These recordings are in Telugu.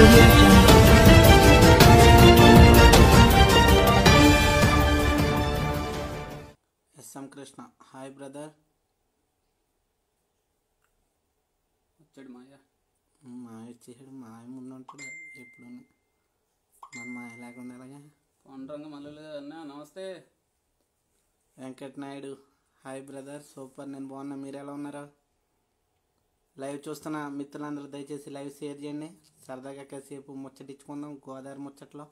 audio jungle. S M Krishna hi brother వచ్చాడు మాయ మాయ వచ్చేసాడు మాయ ముందు ఉంటాడు ఎప్పుడు మన మాయ లేకుండా ఎలాగా పాండురంగ మల్లెలు అన్న నమస్తే Venkat Naidu hi brother super నేను బాగున్నా మీరు ఎలా ఉన్నారు లైవ్ చూస్తున్న మిత్రులందరూ దయచేసి లైవ్ షేర్ చేయండి సరదాగా కాసేపు ముచ్చటించుకుందాం గోదావరి ముచ్చట్లో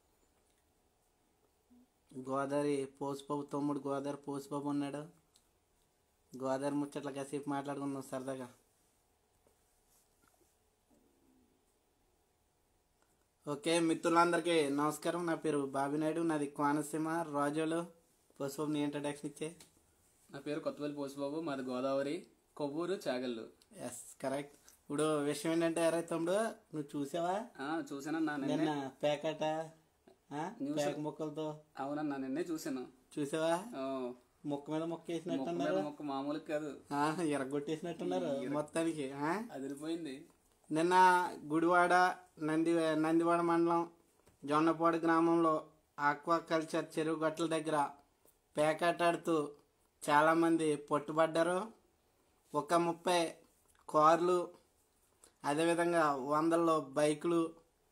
గోదావరి పోసుబాబు తమ్ముడు గోదావరి పోసుబాబు ఉన్నాడు గోదావరి ముచ్చట్లు కాసేపు మాట్లాడుకుందాం సరదాగా ఓకే మిత్రులందరికీ నమస్కారం నా పేరు బాబినాయుడు నాది కోనసీమ రాజోలు పోసుబాబు నీ ఇంట్రడక్షన్ ఇచ్చే నా పేరు కొత్తపల్లి పోసిబాబు మాది గోదావరి కొవ్వూరు చాగల్లు ఎస్ కరెక్ట్ ఇప్పుడు విషయం ఏంటంటే అరే తమ్ముడు నువ్వు చూసావా ఆ, చూశానన్నా నిన్నే నిన్న పేకట ఆ? పేక ముక్కలతో అవునన్నా నిన్నే చూశాను చూసావా ఆ, ముక్క మీద ముక్క మొక్క మీద వేసినట్టున్నారు మొక్క మామూలు కాదు ఆ, ఎరగొట్టేసినట్టున్నారు మొత్తానికి ఆ? అదిరిపోయింది నిన్న గుడివాడ నంది నందివాడ మండలం జొన్నపాడు గ్రామంలో ఆక్వాకల్చర్ చెరువు గట్ల దగ్గర పేకాటాడుతూ చాలామంది పట్టుబడ్డారు ఒక ముప్పై కార్లు అదేవిధంగా వందల్లో బైకులు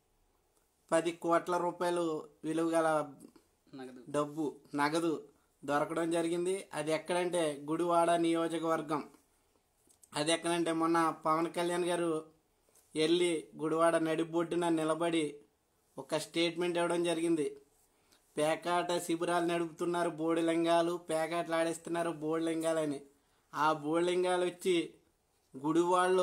పది కోట్ల రూపాయలు విలువ గల నగదు డబ్బు నగదు దొరకడం జరిగింది అది ఎక్కడంటే గుడివాడ నియోజకవర్గం అది ఎక్కడంటే మొన్న పవన్ కళ్యాణ్ గారు వెళ్ళి గుడివాడ నడిబొడ్డున నిలబడి ఒక స్టేట్మెంట్ ఇవ్వడం జరిగింది పేకాట శిబిరాలు నడుపుతున్నారు బోడిలింగాలు పేకాటలు ఆడేస్తున్నారు బోడిలింగాలని ఆ బోడిలింగాలు వచ్చి గుడివాళ్ళు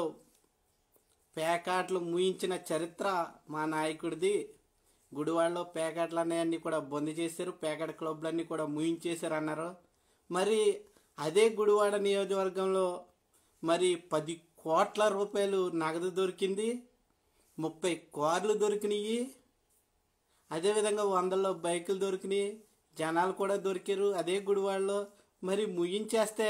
పేకాట్లు ముయించిన చరిత్ర మా నాయకుడిది గుడివాడలో పేకాట్లు అన్నీ కూడా బంద్ చేశారు పేకాట క్లబ్లన్నీ కూడా ముయించేశారు అన్నారు మరి అదే గుడివాడ నియోజకవర్గంలో మరి పది కోట్ల రూపాయలు నగదు దొరికింది ముప్పై కార్లు దొరికినాయి అదేవిధంగా వందల్లో బైకులు దొరికినాయి జనాలు కూడా దొరికారు అదే గుడివాడలో మరి ముగించేస్తే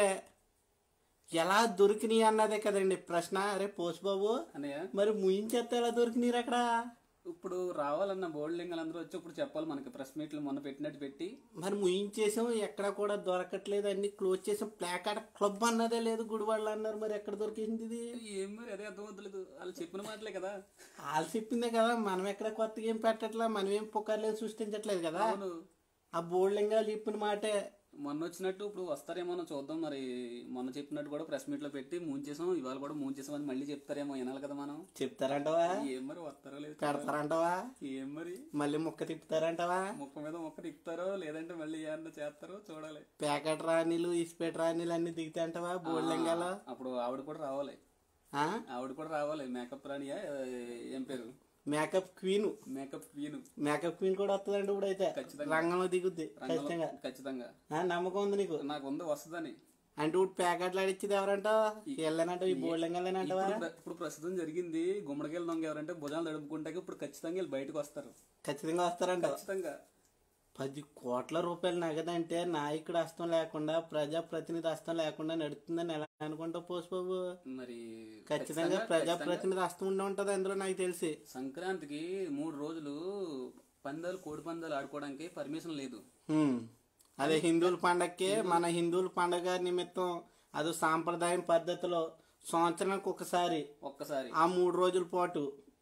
ఎలా దొరికినాయి అన్నదే కదండి ప్రశ్న అరే పోసుబాబు అన్నయ్య మరి ముయించేస్తే ఎలా దొరికినాయి అక్కడ ఇప్పుడు రావాలన్న బోర్డు లింగాలు అందరూ వచ్చి ఇప్పుడు చెప్పాలి మనకి ప్రెస్ మీట్లు మొన్న పెట్టినట్టు పెట్టి మరి ముయించేసాం ఎక్కడ కూడా దొరకట్లేదు అన్ని క్లోజ్ చేసాం ప్లాకార్డ్ క్లబ్ అన్నదే లేదు గుడివాళ్ళు అన్నారు మరి ఎక్కడ దొరికింది ఇది ఏం మరి అదే అర్థమవుతలేదు వాళ్ళు చెప్పిన మాటలే కదా వాళ్ళు చెప్పిందే కదా మనం ఎక్కడ కొత్తగా ఏం పెట్టట్లే మనం ఏం పుకార్లేదు సృష్టించట్లేదు కదా అవును ఆ బోర్డింగాలు చెప్పిన మాటే మొన్న వచ్చినట్టు ఇప్పుడు వస్తారేమో చూద్దాం మరి మొన్న చెప్పినట్టు కూడా ప్రెస్ మీట్ లో పెట్టి ముంచేసాం ఇవాళ కూడా ముంచేసాం అని మళ్ళీ చెప్తారేమో వినాలి కదా మనం చెప్తారంటవా ఏం మరి వస్తారో లేదు పెడతారంటవా ఏం మరి మళ్ళీ ముక్క తిప్పుతారంటవా ముక్క మీద ముక్క తిప్పుతారో లేదంటే మళ్ళీ ఏమన్నా చేస్తారో చూడాలి ప్యాకెట్ రాణీలు ఇస్పేట్ రాణీలు అన్ని దిగుతాయంటవా బోర్డింగాలు అప్పుడు ఆవిడ కూడా రావాలి ఆ? ఆవిడ కూడా రావాలి మేకప్ రాణియా ఏం పేరు makeup queen makeup queen makeup queen కూడా వస్తుందండి ఇప్పుడు అయితే ఖచ్చితంగా. రంగంలో దిగుద్ది ఖచ్చితంగా ఖచ్చితంగా ఆ, నమ్మకం ఉంది నీకు నాకు ఉంది వస్తుందని అంటే ఇప్పుడు ప్యాకెట్లు ఆడిచ్చేది ఎవరంట వెళ్ళనంట ఈ బోర్డింగాలేనంటవా ఇప్పుడు ప్ర- ఇప్పుడు ప్రస్తుతం జరిగింది గుమ్మడికాయలు దొంగ ఎవరంటే భుజాలు తడుపుకుంటాక ఇప్పుడు ఖచ్చితంగా వీళ్ళు బయటకు వస్తారు ఖచ్చితంగా వస్తారంట ఖచ్చితంగా పది కోట్ల రూపాయలు నగదంటే నాయకుడు హస్తం లేకుండా ప్రజాప్రతినిధి హస్తం లేకుండా నడుస్తుందని ఎలా అనుకుంటావు పోసుబాబు మరి ఖచ్చితంగా ప్రజాప్రతినిధి హస్తం ఉండి ఉంటది అందులో నాకు తెలిసి సంక్రాంతికి మూడు రోజులు పందాలు కోడి పందాలు ఆడుకోవడానికి పర్మిషన్ లేదు హ్మ్. అదే హిందువుల పండగకి మన హిందువుల పండగ నిమిత్తం అది సాంప్రదాయం పద్ధతిలో సంవత్సరానికి ఒకసారి ఒక్కసారి ఆ మూడు రోజుల పాటు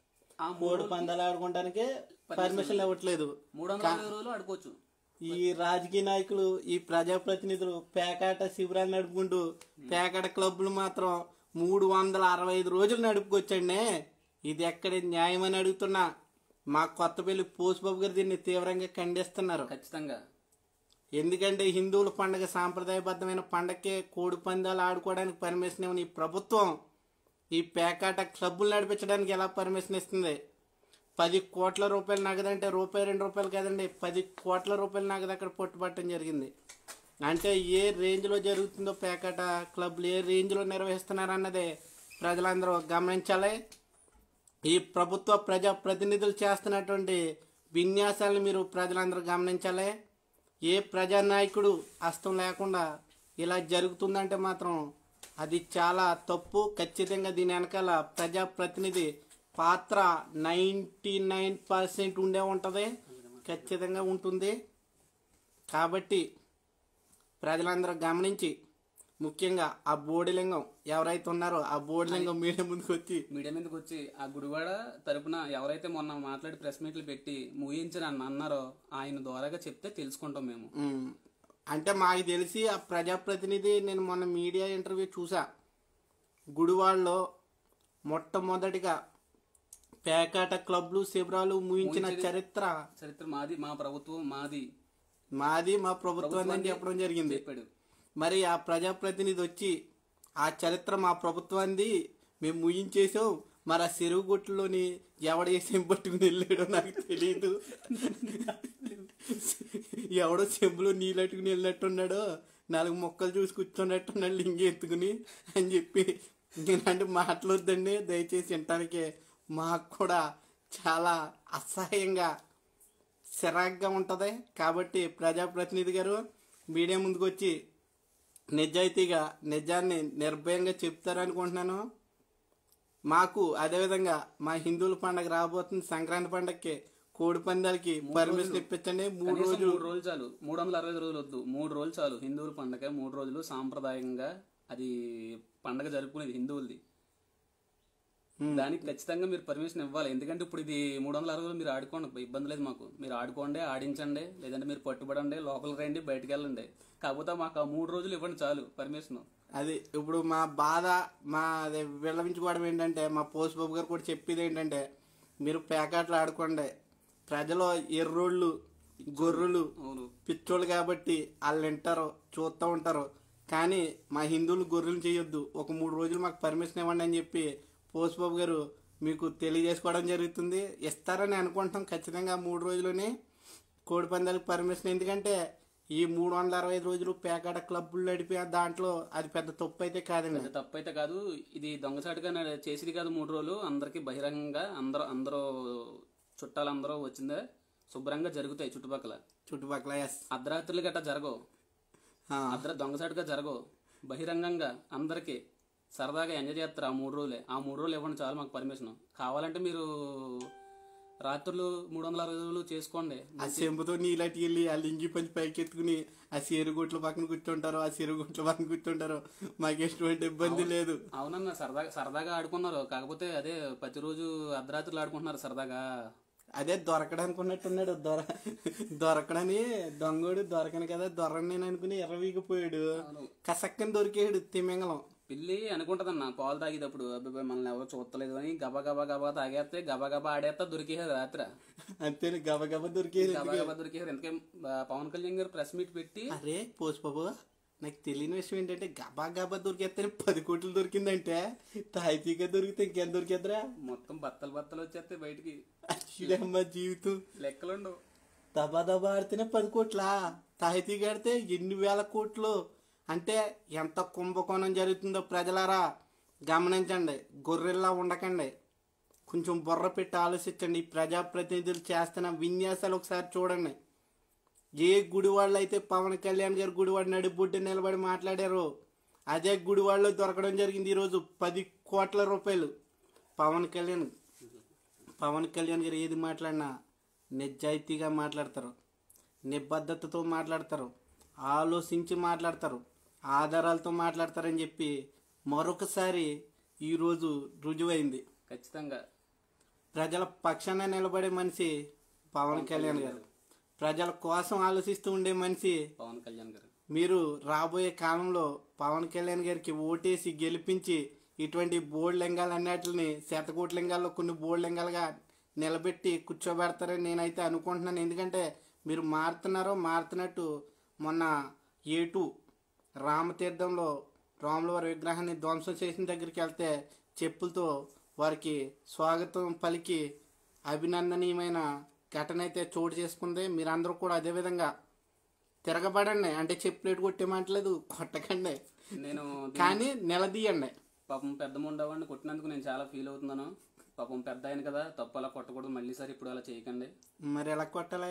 ఆ కోడి పందాలు ఆడుకోవడానికి పర్మిషన్ ఇవ్వట్లేదు మూడు వందల అరవై రోజులు ఆడుకోవచ్చు ఈ రాజకీయ నాయకులు ఈ ప్రజాప్రతినిధులు పేకాట శిబిరాలు నడుపుకుంటూ పేకాట క్లబ్లు మాత్రం మూడు వందల అరవై ఐదు రోజులు నడుపుకొచ్చండి ఇది ఎక్కడ న్యాయం అని అడుగుతున్నా మా కొత్తపల్లి పోసుబాబు గారు దీన్ని తీవ్రంగా ఖండిస్తున్నారు ఖచ్చితంగా ఎందుకంటే హిందువుల పండగ సాంప్రదాయబద్ధమైన పండగకే కోడి పందాలు ఆడుకోవడానికి పర్మిషన్ ఇవ్వని ఈ ప్రభుత్వం ఈ పేకాట క్లబ్బులు నడిపించడానికి ఎలా పర్మిషన్ ఇస్తుంది పది కోట్ల రూపాయలు నగదంటే రూపాయి రెండు రూపాయలు కదండి పది కోట్ల రూపాయల నగదు అక్కడ పట్టుబట్టడం జరిగింది అంటే ఏ రేంజ్లో జరుగుతుందో పేకాట క్లబ్లు ఏ రేంజ్లో నిర్వహిస్తున్నారు అన్నదే ప్రజలందరూ గమనించాలి ఈ ప్రభుత్వ ప్రజా ప్రతినిధులు చేస్తున్నటువంటి విన్యాసాలను మీరు ప్రజలందరూ గమనించాలి ఏ ప్రజానాయకుడు హస్తం లేకుండా ఇలా జరుగుతుందంటే మాత్రం అది చాలా తప్పు ఖచ్చితంగా దీని వెనకాల ప్రజాప్రతినిధి పాత్ర నైంటీ నైన్ పర్సెంట్ ఉండే ఉంటుంది ఖచ్చితంగా ఉంటుంది కాబట్టి ప్రజలందరూ గమనించి ముఖ్యంగా ఆ బోడిలింగం ఎవరైతే ఉన్నారో ఆ బోడిలింగం మీడియా ముందుకు వచ్చి మీడియా మీదకి వచ్చి ఆ గుడివాడ తరపున ఎవరైతే మొన్న మాట్లాడి ప్రెస్ మీట్లు పెట్టి ముగించని అన్న అన్నారో ఆయన ద్వారాగా చెప్తే తెలుసుకుంటాం మేము ఉమ్, అంటే మాకు తెలిసి ఆ ప్రజాప్రతినిధి నేను మొన్న మీడియా ఇంటర్వ్యూ చూసా గుడివాడలో మొట్టమొదటిగా పేకాట క్లబ్లు శిబిరాలు ముయించిన చరిత్ర చరిత్ర మాది మా ప్రభుత్వం మాది మాది మా ప్రభుత్వం అని చెప్పడం జరిగింది చెప్పాడు మరి ఆ ప్రజాప్రతినిధి వచ్చి ఆ చరిత్ర మా ప్రభుత్వాన్ని మేము ముయించేసాం మరి ఆ చెరువు గుట్టులోని ఎవడ ఏసేం పట్టుకుని వెళ్ళాడో నాకు తెలియదు ఎవడో చెంబులో నీళ్ళు అట్టుకుని వెళ్ళినట్టున్నాడో నాలుగు మొక్కలు చూసి కూర్చున్నట్టున్నాడు లింగ ఎత్తుకుని అని చెప్పి ఇలాంటి మాటలొద్దండి దయచేసి వినటానికి మాకు కూడా చాలా అసహ్యంగా చిరాగ్గా ఉంటుంది కాబట్టి ప్రజాప్రతినిధి గారు మీడియా ముందుకు వచ్చి నిజాయితీగా నిజాన్ని నిర్భయంగా చెప్తారనుకుంటున్నాను మాకు అదేవిధంగా మా హిందువుల పండగ రాబోతుంది సంక్రాంతి పండగకి కోడి పందాలకి పర్మిషన్ ఇప్పించండి మూడు కనీసం రోజులు మూడు రోజులు చాలు మూడు వందల అరవై ఐదు రోజులు వద్దు మూడు రోజులు చాలు హిందువుల పండగ మూడు రోజులు సాంప్రదాయంగా అది పండగ జరుపుకునేది హిందువులది దానికి ఖచ్చితంగా మీరు పర్మిషన్ ఇవ్వాలి ఎందుకంటే ఇప్పుడు ఇది మూడు వందల అరవై రోజులు మీరు ఆడుకోండి ఇబ్బంది లేదు మాకు మీరు ఆడుకోండి ఆడించండి లేదంటే మీరు పట్టుబడండి లోపలికి రండి బయటికి వెళ్ళండి కాకపోతే మాకు ఆ మూడు రోజులు ఇవ్వండి చాలు పర్మిషన్ అది ఇప్పుడు మా బాధ మా అదే విళ్ళవించుకోవడం ఏంటంటే మా పోస్ట్ బాబు గారు కూడా చెప్పేది ఏంటంటే మీరు పేకాట్లు ఆడుకోండి ప్రజలు ఎర్రోళ్ళు గొర్రెలు అవును పిచ్చోళ్ళు కాబట్టి వాళ్ళు వింటారు చూస్తూ ఉంటారు కానీ మా హిందువులు గొర్రెలు చేయొద్దు ఒక మూడు రోజులు మాకు పర్మిషన్ ఇవ్వండి అని చెప్పి పోస్ట్ బాబు గారు మీకు తెలియజేసుకోవడం జరుగుతుంది ఇస్తారని అనుకుంటాం ఖచ్చితంగా మూడు రోజులని కోడి పందాలకు పర్మిషన్ ఎందుకంటే ఈ మూడు వందల అరవై ఐదు రోజులు పేకాట క్లబ్బులు నడిపే దాంట్లో అది పెద్ద తప్పు అయితే కాదండి పెద్ద తప్పు అయితే కాదు ఇది దొంగసాటుగా నడ- చేసేది కాదు మూడు రోజులు అందరికి బహిరంగంగా అందరూ అందరూ చుట్టాలందరూ వచ్చిందే శుభ్రంగా జరుగుతాయి చుట్టుపక్కల చుట్టుపక్కల ఎస్ అర్ధరాత్రులు గట్టా జరగవు అర్ధ దొంగసాటుగా జరగవు బహిరంగంగా అందరికి సరదాగా ఎంజాయ్ చేస్తారు ఆ మూడు రోజులే ఆ మూడు రోజులు ఇవ్వండి చాలు మాకు పర్మిషన్ కావాలంటే మీరు రాత్రులు మూడు వందల అరవై రోజులు చేసుకోండి ఆ చెంబుతో నీళ్ళటి వెళ్ళి ఆ లింగి పంచి పైకి ఎత్తుకుని ఆ చెరుగుట్ల పక్కన కూర్చుంటారు ఆ చెరుగుట్ల పక్కన కూర్చుంటారు మాకు ఎటువంటి ఇబ్బంది లేదు అవునన్న సరదాగా సరదాగా ఆడుకున్నారు కాకపోతే అదే ప్రతిరోజు అర్ధరాత్రులు ఆడుకుంటున్నారు సరదాగా అదే దొరకడానికి ఉన్నట్టున్నాడు దొర దొరకడని దొంగోడు దొరకను కదా దొరని నేను అనుకుని ఎర్రవీగిపోయాడు కసక్కని దొరికాడు తిమింగలం పిల్లి అనుకుంటదన్న పాలు తాగేటప్పుడు అబ్బాయి మనల్ని ఎవరో చూస్తలేదు అని గబా గబా గబా తాగేస్తే గబా గబా ఆడేస్తా దొరికేది రాత్రి అంతే గబగబ దొరికేది గబా గబా దొరికేది ఎందుకే పవన్ కళ్యాణ్ గారు ప్రెస్ మీట్ పెట్టి అరే పోసిబాబు నాకు తెలియని విషయం ఏంటంటే గబా గబా దొరికేస్తే పది కోట్లు దొరికిందంటే తాయితీగా దొరికితే ఇంకేం దొరికేద్దరా మొత్తం బత్తలు బత్తలు వచ్చేస్తే బయటికి అమ్మ జీవితం లెక్కలుండవు దబా దబా ఆడితేనే పది కోట్లా తాయితీ కడితే ఎన్ని వేల కోట్లు అంటే ఎంత కుంభకోణం జరుగుతుందో ప్రజలారా గమనించండి గొర్రెల్లా ఉండకండి కొంచెం బుర్ర పెట్టి ఆలోచించండి ఈ ప్రజాప్రతినిధులు చేస్తున్న విన్యాసాలు ఒకసారి చూడండి ఏ గుడివాళ్ళు అయితే పవన్ కళ్యాణ్ గారు గుడివాడు నడిబొడ్డు నిలబడి మాట్లాడారో అదే గుడివాడలో దొరకడం జరిగింది ఈరోజు పది కోట్ల రూపాయలు పవన్ కళ్యాణ్ పవన్ కళ్యాణ్ గారు ఏది మాట్లాడినా నిజాయితీగా మాట్లాడతారు నిబద్ధతతో మాట్లాడతారు ఆలోచించి మాట్లాడతారు ఆధారాలతో మాట్లాడతారని చెప్పి మరొకసారి ఈరోజు రుజువైంది ఖచ్చితంగా ప్రజల పక్షాన నిలబడే మనిషి పవన్ కళ్యాణ్ గారు ప్రజల కోసం ఆలోచిస్తూ ఉండే మనిషి పవన్ కళ్యాణ్ గారు మీరు రాబోయే కాలంలో పవన్ కళ్యాణ్ గారికి ఓటేసి గెలిపించి ఇటువంటి బోర్డు లింగాలు అన్నిటిని శతకోటి లింగాల్లో కొన్ని బోర్డు లింగాలుగా నిలబెట్టి కూర్చోబెడతారని నేనైతే అనుకుంటున్నాను ఎందుకంటే మీరు మారుతున్నారో మారుతున్నట్టు మొన్న ఏటు రామతీర్థంలో రాముల వారి విగ్రహాన్ని ధ్వంసం చేసిన దగ్గరికి వెళ్తే చెప్పులతో వారికి స్వాగతం పలికి అభినందనీయమైన ఘటన అయితే చోటు చేసుకుంది మీరందరూ కూడా అదేవిధంగా తిరగబడండి అంటే చెప్పులేటు కొట్టేమంటలేదు కొట్టకండి నేను కానీ నిలదీయండి పాపం పెద్ద ముండవాడిని కొట్టినందుకు నేను చాలా ఫీల్ అవుతున్నాను పాపం పెద్ద ఆయన కదా తప్పు అలా కొట్టకూడదు మళ్ళీ సారి ఇప్పుడు అలా చేయకండి మరి ఎలా కొట్టాలా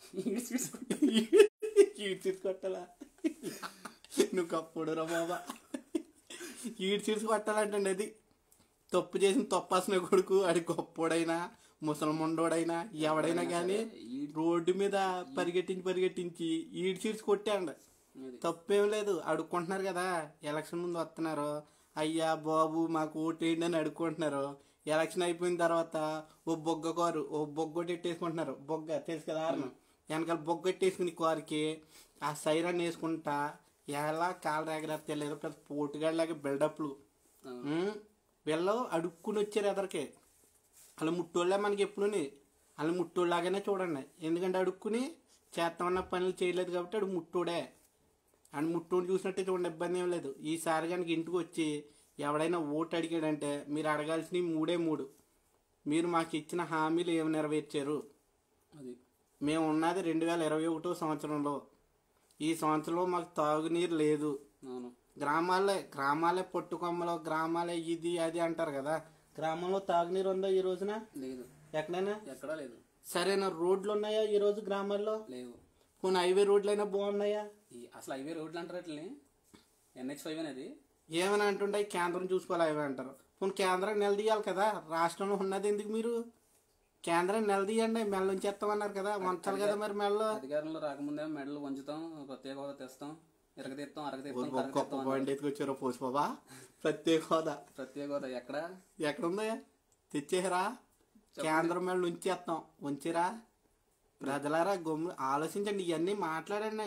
ఈడ్చిసి కొట్టాలా నువ్వు కప్పుడు రా బాబా ఈడ్చిసి కొట్టాలంటండి అది తప్పు చేసిన తప్పాసిన కొడుకు అది గొప్పోడైనా ముసలముండోడైనా ఎవడైనా కానీ రోడ్డు మీద పరిగెట్టించి పరిగెట్టించి ఈడ్ చీడ్చి కొట్టాడు అది తప్పేం లేదు అడుక్కుంటున్నారు కదా ఎలక్షన్ ముందు వస్తున్నారు అయ్యా బాబు మాకు ఓటేయండి అని అడుక్కుంటున్నారు ఎలక్షన్ అయిపోయిన తర్వాత ఓ బొగ్గ కారు ఓ బొగ్గ ఎట్టేసుకుంటున్నారు బొగ్గ తెలుసు కదా ఆరును వెనకాల బొగ్గ ఎట్టేసుకుని కారుకి ఆ సైరన్ వేసుకుంటా ఎలా కాలు ఎగరేస్తే తెలియదు పెద్ద పోటుగాడిలాగా బిల్డప్లు అవును. ఉమ్, వీళ్ళు అడుక్కుని వచ్చారు ఎదరికి వాళ్ళ ముట్టోళ్ళే మనకి ఎప్పుడుని వాళ్ళ ముట్టోళ్ళలాగానే చూడండి ఎందుకంటే అడుక్కుని చేస్తామన్న పనులు చేయలేదు కాబట్టి అడు ముట్టోడే అని ముట్టోడు చూసినట్టే చూడండి ఇబ్బంది ఏం లేదు ఈసారి కనుక ఇంటికి వచ్చి ఎవడైనా ఓటు అడిగాడంటే మీరు అడగాల్సినవి మూడే మూడు మీరు మాకు ఇచ్చిన హామీలు ఏమి నెరవేర్చారు అది మేము ఉన్నది రెండు వేల ఇరవై ఒకటో సంవత్సరంలో ఈ సంవత్సరంలో మాకు తాగునీరు లేదు అవును గ్రామాలే గ్రామాలే పొట్టుకొమ్మలో గ్రామాలే ఇది అది అంటారు కదా గ్రామంలో తాగునీరు ఉందా ఈ రోజున లేదు ఎక్కడైనా ఎక్కడా లేదు సరైన రోడ్లు ఉన్నాయా ఈ రోజు గ్రామాల్లో లేవు కొన్ని హైవే రోడ్లైనా బాగున్నాయా ఈ అసలు హైవే రోడ్లు అంటారు అట్లని ఎన్హెచ్ ఫైవ్ అనేది ఏమని అంటుంటాయి కేంద్రం చూసుకోవాలి హైవే అంటారు కొన్ని కేంద్రం నిలదీయాలి కదా రాష్ట్రంలో ఉన్నది ఎందుకు మీరు కేంద్రం నిలదీయండి మెల్ల నుంచి ఎత్తామన్నారు కదా వంచాలి కదా మరి మెల్ల అధికారంలో రాకముందే మెడలు వంచుతాం ప్రత్యేక హోదా తెస్తాం ఇరగదీస్తాం అరగదీస్తాం గొప్ప కరగదీస్తాం పాయింట్ ఎత్తుకొచ్చారో పోసి బాబా ప్రత్యేక హోదా ప్రత్యేక హోదా ఎక్కడ ఎక్కడుందా తెచ్చేయరా కేంద్రం మీద ఉంచేస్తాం ఉంచిరా ప్రజలారా గమ్ము ఆలోచించండి ఇవన్నీ మాట్లాడండి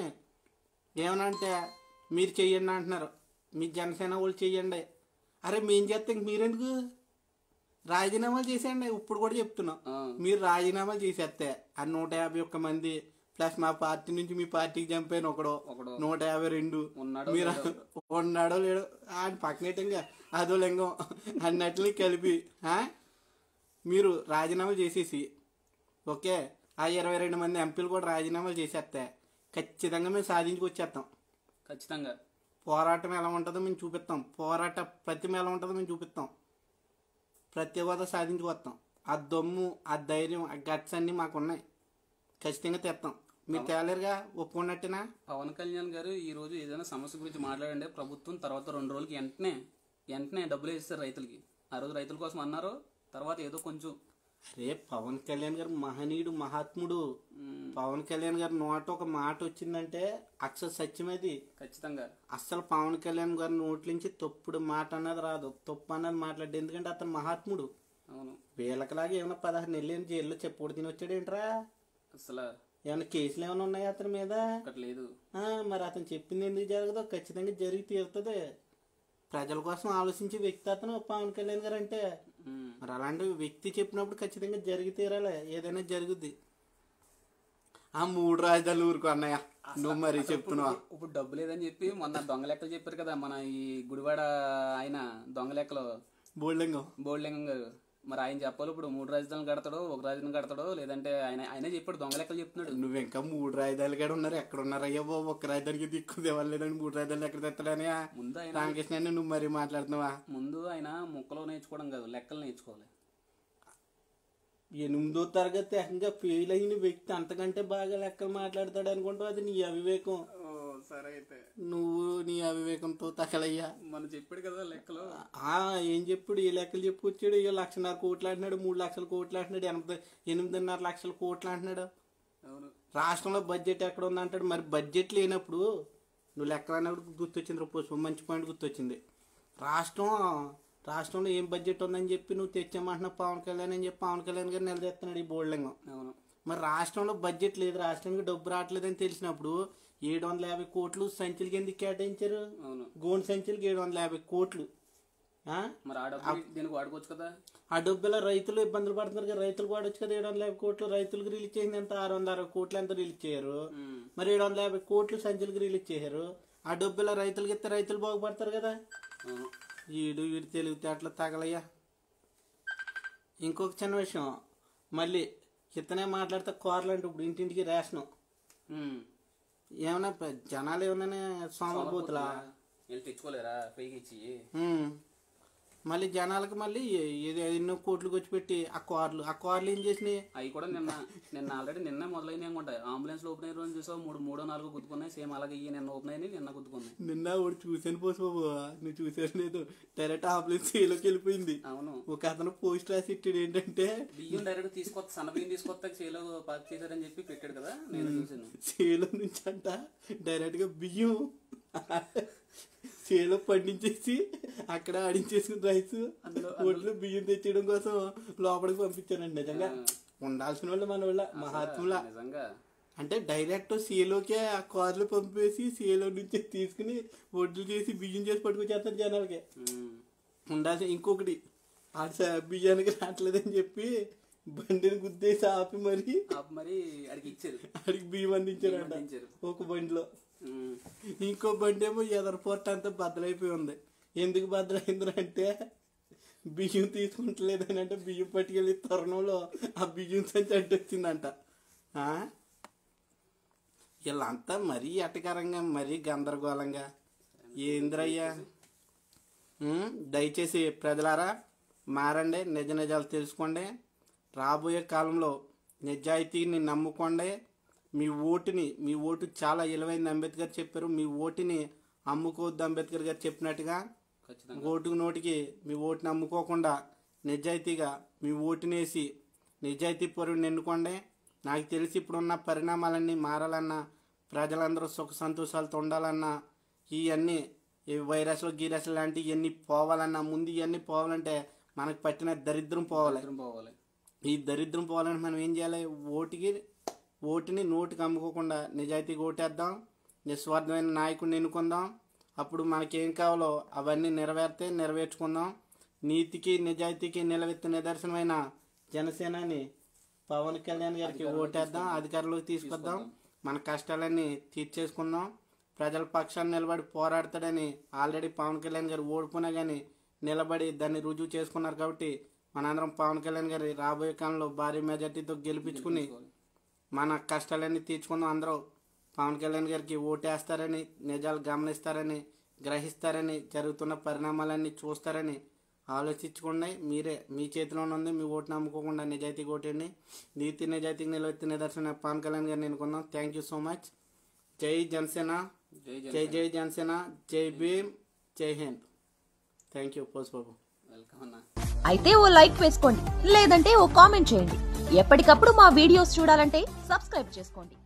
ఏమనంటే మీరు చెయ్యండి అంటున్నారు మీ జనసేన వాళ్ళు చెయ్యండి అరే మేం చేస్తే ఇంక మీరెందుకు రాజీనామాలు చేసేయండి ఇప్పుడు కూడా చెప్తున్నాం ఆ, మీరు రాజీనామాలు చేసేస్తే ఆ నూట యాభై ఒక్క మంది ప్లస్ మా పార్టీ నుంచి మీ పార్టీకి చంపాను ఒకడు ఒకడు నూట యాభై రెండు ఉన్నాడో మీరు ఉన్నాడో లేడో ఆయన పక్కనేటంగా అదో లింగం అన్నట్లు కలిపి ఆ? మీరు రాజీనామా చేసేసి ఓకే ఆ ఇరవై రెండు మంది ఎంపీలు కూడా రాజీనామాలు చేసేస్తే ఖచ్చితంగా మేము సాధించుకొచ్చేస్తాం ఖచ్చితంగా పోరాటం ఎలా ఉంటుందో మేము చూపిస్తాం పోరాట ప్రతిమ ఎలా ఉంటుందో మేము చూపిస్తాం ప్రతి హోదా సాధించుకొస్తాం ఆ దమ్ము ఆ ధైర్యం ఆ గట్స్ అన్నీ మాకు ఉన్నాయి ఖచ్చితంగా తెస్తాం మీరు తేలేరుగా ఒప్పుకున్నట్టేనా పవన్ కళ్యాణ్ గారు ఈ రోజు ఏదైనా సమస్య గురించి మాట్లాడండి ప్రభుత్వం తర్వాత రెండు రోజులకి వెంటనే వెంటనే డబ్బులు వేస్తారు రైతులకి ఆ రోజు రైతుల కోసం అన్నారు తర్వాత ఏదో కొంచెం అరే పవన్ కళ్యాణ్ గారు మహనీయుడు మహాత్ముడు మ్, పవన్ కళ్యాణ్ గారి నోట ఒక మాట వచ్చిందంటే అక్షర సత్యమేది ఖచ్చితంగా అస్సలు పవన్ కళ్యాణ్ గారి నోట్ల నుంచి తప్పుడు మాట అన్నది రాదు తప్పు అన్నది మాట్లాడు ఎందుకంటే అతను మహాత్ముడు అవును వీళ్ళకిలాగా ఏమైనా పదహారు నెలలు ఏమైనా జైల్లో చెప్పుడు తిని వచ్చాడు ఏంట్రా అసలు ఏమైనా కేసులు ఏమైనా ఉన్నాయా అతని మీద ఒకటి లేదు ఆ, మరి అతను చెప్పింది ఎందుకు జరగదో ఖచ్చితంగా జరిగి తీరుతుంది ప్రజల కోసం ఆలోచించే వ్యక్తి అతను పవన్ కళ్యాణ్ గారు అంటే మ్, మరి అలాంటి వ్యక్తి చెప్పినప్పుడు ఖచ్చితంగా జరిగి తీరాలి ఏదైనా జరుగుద్ది ఆ మూడు రాజధానులు ఊరుకో అన్నయ్య నువ్వు మరి చెప్తున్నావా ఇప్పుడు డబ్బు లేదని చెప్పి మొన్న దొంగ లెక్కలు చెప్పారు కదా మన ఈ గుడివాడ ఆయన దొంగ లెక్కలు బోల్డింగం బోల్డింగం గారు మరి ఆయన చెప్పాలి ఇప్పుడు మూడు రాజధానులు కడతాడో ఒక రాజధాని కడతాడో లేదంటే ఆయన ఆయనే చెప్పాడు దొంగ లెక్కలు చెప్తున్నాడు నువ్వు ఇంకా మూడు రాజధానులు కూడా ఉన్నారు ఎక్కడ ఉన్నారు అయ్యో బాబు ఒక్క రాజధానికి దిక్కు దేవాలేదండి మూడు రాజధానులు ఎక్కడ తెస్తాడని ముందు ఆయన రామకృష్ణ అన్న నువ్వు మరి మాట్లాడుతున్నావా ముందు ఆయన ముక్కలో నేర్చుకోవడం కాదు లెక్కలు నేర్చుకోవాలి ఎనిమిదో తరగతి ఏకంగా ఫెయిల్ అయిన వ్యక్తి అంతకంటే బాగా లెక్కలు మాట్లాడతాడు అనుకుంటావు అది నీ అవివేకం సరే అయితే నువ్వు నీ అవివేకంతో తగలయ్యా మనం చెప్పాడు కదా లెక్కలు ఆ ఏం చెప్పుడు ఈ లెక్కలు చెప్పుకొచ్చాడు ఇక లక్షన్నర కోట్లు అంటున్నాడు మూడు లక్షల కోట్లు అంటున్నాడు ఎనభై ఎనిమిదిన్నర లక్షల కోట్లు అంటున్నాడు అవును రాష్ట్రంలో బడ్జెట్ ఎక్కడ ఉంది అంటాడు మరి బడ్జెట్ లేనప్పుడు నువ్వు లెక్కలు అన్నప్పుడు గుర్తొచ్చింది రుపోసు మంచి పాయింట్ గుర్తొచ్చింది రాష్ట్రం రాష్ట్రంలో ఏం బడ్జెట్ ఉందని చెప్పి నువ్వు తెచ్చామంటున్నావు పవన్ కళ్యాణ్ అని చెప్పి పవన్ కళ్యాణ్ గారు నిలదీస్తున్నాడు ఈ బోల్డింగం అవును మరి రాష్ట్రంలో బడ్జెట్ లేదు రాష్ట్రానికి డబ్బు రావట్లేదని తెలిసినప్పుడు ఏడు వందల యాభై కోట్లు సంచులకి ఎందుకు కేటాయించారు అవును గోన్ సంచులకి ఏడు వందల యాభై కోట్లు ఆ? మరి ఆ డబ్బు దీనికి వాడుకోవచ్చు కదా ఆ డబ్బులో రైతులు ఇబ్బందులు పడుతున్నారు కదా రైతులు వాడొచ్చు కదా ఏడు వందల యాభై కోట్లు రైతులకు రిలీజ్ చేసింది ఎంత ఆరు వందల అరవై కోట్లు ఎంత రిలీజ్ చేయరు ఉమ్, మరి ఏడు వందల యాభై కోట్లు సంచులకు రిలీజ్ చేశారు ఆ డబ్బులో రైతులకి ఇస్తే రైతులు బాగుపడతారు కదా అవును వీడు వీడు తెలివితేటలు తగలయ్యా ఇంకొక చిన్న విషయం మళ్ళీ ఇతనే మాట్లాడితే కూరలు అంటే ఇప్పుడు ఇంటింటికి రేషను ఉమ్. ఏమన్నా ప- జనాలు ఏమన్నా సోమరబోతులా వెళ్ళి తెచ్చుకోలేరా ఫ్రీగా ఇచ్చి ఉమ్. మళ్ళీ జనాలకు మళ్ళీ ఏదో ఎన్నో కోట్లు ఖర్చు పెట్టి ఆ కార్లు ఆ కార్లు ఏం చేసినాయి అవి కూడా నిన్న నిన్న ఆల్రెడీ నిన్న మొదలైనవి అనుకుంటా అంబులెన్స్ ఓపెన్ అయిన రోజు చూసావు మూడు మూడో నాలుగు గుద్దుకున్నాయి సేమ్ అలాగే ఇవి నిన్న ఓపెన్ అయినాయి నిన్న గుద్దుకున్నాయి నిన్న ఒకటి చూసాను పోసు బాబు నువ్వు చూసాను లేదు డైరెక్ట్ ఆంబులెన్స్ ఏలోకి వెళ్ళిపోయింది అవును ఒక అతను పోస్ట్ రాసి ఇట్టాడు ఏంటంటే బియ్యం డైరెక్ట్ తీసుకొస్తా సన్న బియ్యం తీసుకొస్తా చేలో పార్క్ చేశారని చెప్పి పెట్టాడు కదా నేను చూసాను చేలో నుంచి అంట డైరెక్ట్ గా బియ్యం చేలో పండించేసి అక్కడ ఆడించేసుకుని రైస్ ఒడ్లు బియ్యం తెచ్చేయడం కోసం లోపలికి పంపించానండి నిజంగా ఉండాల్సిన వాళ్ళు మన వాళ్ళ మహాత్ముల నిజంగా అంటే డైరెక్ట్ సీలోకే ఆ కార్లు పంపేసి సీలో నుంచి తీసుకుని వడ్లు చేసి బియ్యం చేసి పట్టుకొచ్చేస్తారు జనాలకి ఉమ్. ఉండాల్సి ఇంకొకటి ఆ స- బియ్యానికి రావట్లేదని చెప్పి బండిని గుద్దేసి ఆపి మరి ఆపు మరి అడిగి ఇచ్చారు ఆడికి బియ్యం అందించారంట అందించారు. ఒక బండిలో ఉమ్. ఇంకో బండి ఏమో ఎదర పొట్ట అంతా బద్దలైపోయి ఉంది ఎందుకు బద్దలైంది అంటే బియ్యం తీసుకుంటలేదని అంటే బియ్యం పట్టుకెళ్ళి తరుణంలో ఆ బియ్యం సంచి అడ్డొచ్చిందంట ఆ? వీళ్ళంతా మరీ ఎటకరంగా మరీ గందరగోళంగా ఏంద్రయ్యా ఉమ్, దయచేసి ప్రజలారా మారండి నిజ నిజాలు తెలుసుకోండి రాబోయే కాలంలో నిజాయితీని నమ్ముకోండి మీ ఓటుని మీ ఓటు చాలా విలువైంది అంబేద్కర్ చెప్పారు మీ ఓటుని అమ్ముకోవద్దు అంబేద్కర్ గారు చెప్పినట్టుగా ఖచ్చితంగా ఓటుకు నోటికి మీ ఓటుని అమ్ముకోకుండా నిజాయితీగా మీ ఓటునేసి నిజాయితీ పరువుని ఎన్నుకోండి నాకు తెలిసి ఇప్పుడున్న పరిణామాలన్నీ మారాలన్నా ప్రజలందరూ సుఖ సంతోషాలతో ఉండాలన్నా ఇవన్నీ ఈ వైరస్లు గీరస్లు లాంటివి ఇవన్నీ పోవాలన్నా ముందు ఇవన్నీ పోవాలంటే మనకు పట్టిన దరిద్రం పోవాలి ఇద్దరం పోవాలి ఈ దరిద్రం పోవాలంటే మనం ఏం చేయాలి ఓటుకి ఓటుని నోటికి అమ్ముకోకుండా నిజాయితీగా ఓటేద్దాం నిస్వార్థమైన నాయకుడిని ఎన్నుకుందాం అప్పుడు మనకేం కావాలో అవన్నీ నెరవేరితే నెరవేర్చుకుందాం నీతికి నిజాయితీకి నిలవెత్తు నిదర్శనమైన జనసేనని పవన్ కళ్యాణ్ గారికి ఓటేద్దాం అధికారంలోకి తీసుకొద్దాం మన కష్టాలన్నీ తీర్చేసుకుందాం ప్రజల పక్షాన్ని నిలబడి పోరాడతాడని ఆల్రెడీ పవన్ కళ్యాణ్ గారు ఓడిపోయినా కానీ నిలబడి దాన్ని రుజువు చేసుకున్నారు కాబట్టి మనందరం పవన్ కళ్యాణ్ గారి రాబోయే కాలంలో భారీ మెజార్టీతో గెలిపించుకుని మన కష్టాలన్నీ తీర్చుకుందాం అందరూ పవన్ కళ్యాణ్ గారికి ఓటేస్తారని నిజాలు గమనిస్తారని గ్రహిస్తారని జరుగుతున్న పరిణామాలన్నీ చూస్తారని ఆలోచించుకోండి మీరే మీ చేతిలోనే ఉంది మీ ఓటు నమ్ముకోకుండా నిజాయితీగా ఓటండి నీతి నిజాయితీకి నిలవెత్తి నిదర్శన పవన్ కళ్యాణ్ గారిని ఎన్నుకుందాం థ్యాంక్ యూ సో మచ్ జై జనసేన జై జై జై జై జనసేన జై భీమ్ జై Hind thank you Pos Babu welcome అన్న అయితే ఓ లైక్ వేసుకోండి లేదంటే ఓ కామెంట్ చేయండి ఎప్పటికప్పుడు మా వీడియోస్ చూడాలంటే సబ్స్క్రైబ్ చేసుకోండి